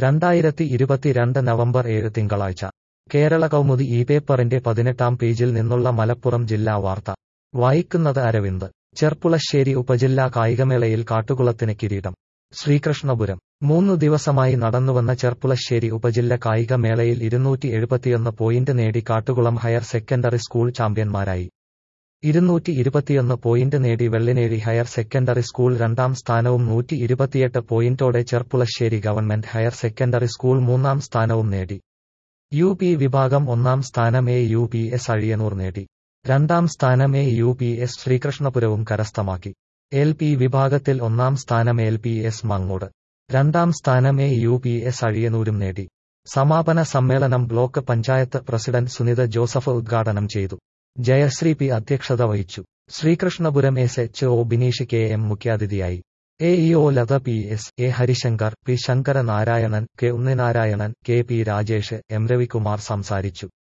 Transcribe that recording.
രണ്ടായിരത്തി ഇരുപത്തിരണ്ട് നവംബർ ഏഴ് തിങ്കളാഴ്ച കേരള കൗമുദി ഈ പേപ്പറിന്റെ പതിനെട്ടാം പേജിൽ നിന്നുള്ള മലപ്പുറം ജില്ലാ വാർത്ത വായിക്കുന്നത് അരവിന്ദ് ചെർപ്പുളശ്ശേരി ഉപജില്ലാ കായികമേളയിൽ കാട്ടുകുളത്തിന് കിരീടം ശ്രീകൃഷ്ണപുരം മൂന്നു ദിവസമായി നടന്നുവന്ന ചെർപ്പുളശ്ശേരി ഉപജില്ല കായിക മേളയിൽ ഇരുന്നൂറ്റി എഴുപത്തിയൊന്ന് പോയിന്റ് നേടി കാട്ടുകുളം ഹയർ സെക്കൻഡറി സ്കൂൾ ചാമ്പ്യന്മാരായി ഇരുന്നൂറ്റി ഇരുപത്തിയൊന്ന് പോയിന്റ് നേടി വെള്ളിനേഴി ഹയർ സെക്കൻഡറി സ്കൂൾ രണ്ടാം സ്ഥാനവും നൂറ്റി ഇരുപത്തിയെട്ട് പോയിന്റോടെ Cherpulassery government higher secondary school മൂന്നാം സ്ഥാനവും നേടി യു പി വിഭാഗം ഒന്നാം സ്ഥാനം A U P S Aliyanur നേടി രണ്ടാം സ്ഥാനം എ യു പി എസ് ശ്രീകൃഷ്ണപുരവും കരസ്ഥമാക്കി എൽ പി വിഭാഗത്തിൽ ഒന്നാം സ്ഥാനം എൽ പി എസ് മങ്ങോട് രണ്ടാം സ്ഥാനം എ യു പി എസ് അഴിയനൂരും നേടി സമാപന സമ്മേളനം block panchayat president Sunitha Joseph ഉദ്ഘാടനം ചെയ്തു ജയശ്രീ പി അധ്യക്ഷത വഹിച്ചു Sreekrishnapuram S H O Bineesh K M മുഖ്യാതിഥിയായി A E O Latha P S A Harishankar P Sankaranarayanan K Unninarayanan K P Rajesh M Ravikumar സംസാരിച്ചു